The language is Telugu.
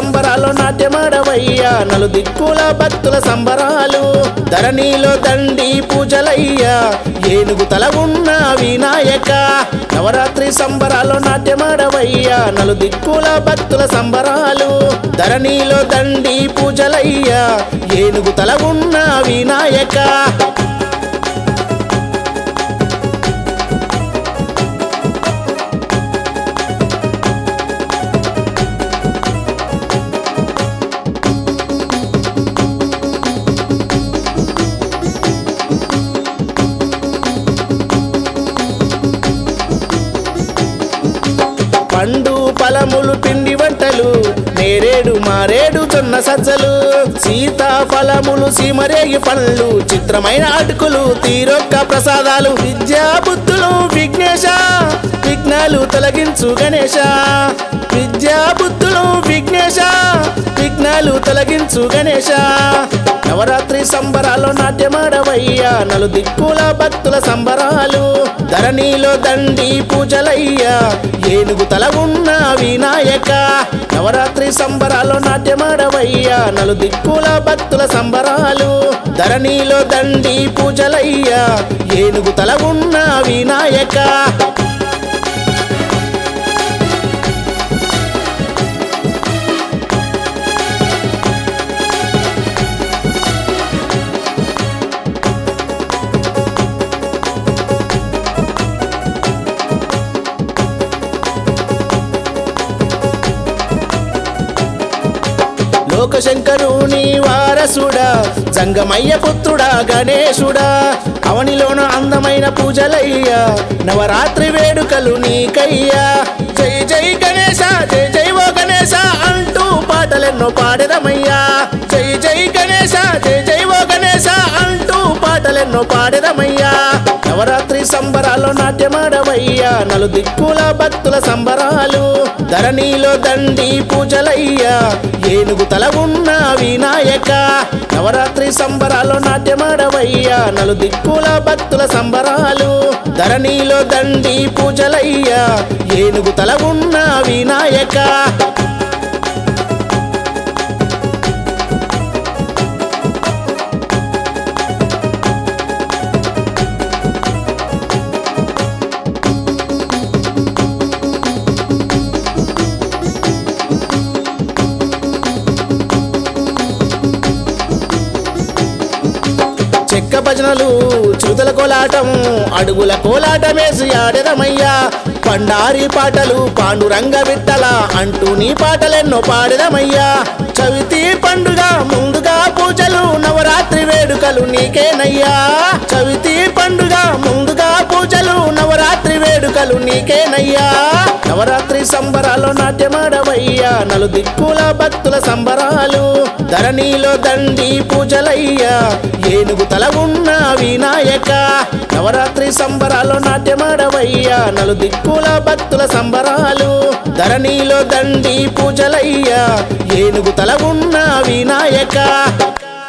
సంబరాలు నాట్యమాడవయ్యా నలు దిక్కుల భక్తుల సంబరాలు ధరణిలో దండి పూజలయ్యా ఏనుగు తల ఉన్న వినాయక నవరాత్రి సంబరాలు నాట్యమాడవయ్యా నలు దిక్కుల భక్తుల సంబరాలు ధరణిలో దండి పూజలయ్యా ఏనుగు తల ఉన్న వినాయక పండు ఫలములు పిండి వంటలు నేరేడు మారేడు జొన్న సజ్జలు సీతాఫలములు సీమరేగి పండ్లు చిత్రమైన అటుకులు తీరొక్క ప్రసాదాలు విద్యా బుద్ధులు విఘ్నేశ విఘ్నాలు తొలగించు గణేశ విద్యా బుద్ధులు విఘ్నేశ విఘ్నాలు తొలగించు గణేశ నవరాత్రి సంబరాలు నాట్యమాడవయ్యా నలు దిక్కుల భక్తుల సంబరాలు ధరణిలో దండి పూజలయ్యా ఏనుగు తల ఉన్న వినాయక నవరాత్రి సంబరాలు నాట్యమాడవయ్యా నలు దిక్కుల భక్తుల సంబరాలు ధరణిలో దండి పూజలయ్యా ఏనుగు తల ఉన్న వినాయక లోకశంకరుని వారసుడా జంగమయ్య పుత్రుడా గణేశుడా అవనిలోన అందమైన పూజలయ్యా నవరాత్రి వేడుకలు నీకయ్యా జై జై గణేశ జై జై ఓ గణేశ అంటూ పాటలెన్నో పాడెదమయ్యా జై జై గణేశ జై జై ఓ గణేశ అంటూ పాటలెన్నో పాడెదమయ్యా నవరాత్రి సంబరాలు నాట్యమాడవయ్యా నలు దిక్కుల భక్తుల సంబరాలు ధరణిలో దండి పూజలయ్యా ఏనుగు తల ఉన్న వినాయక నవరాత్రి సంబరాలు నాట్యమాడవయ్యా నలు దిక్కుల భక్తుల సంబరాలు ధరణిలో దండి పూజలయ్యా ఏనుగు తల ఉన్న వినాయక చెక్క భజనలు చుతల కోలాటం అడుగుల కోలాటమేసి ఆడెదమయ్యా పండారి పాటలు పాండురంగ విట్టల అంటూ నీ పాటలెన్నో పాడెదమయ్యా చవితి పండుగ ముందుగా పూజలు నవరాత్రి వేడుకలు నీకేనయ్యా చవితి పండుగ ముందుగా పూజలు నవరాత్రి వేడుకలు నీకేనయ్యా నవరాత్రి సంబరాలు నాట్యమాడవయ్యా నలు దిక్కుల భక్తుల సంబరాలు ధరణిలో దండి పూజలయ్యా ఏనుగు తల ఉన్న వినాయక నవరాత్రి సంబరాలు నాట్యమాడవయ్యా నలు దిక్కుల భక్తుల సంబరాలు ధరణిలో దండి పూజలయ్యా ఏనుగు తల ఉన్న వినాయక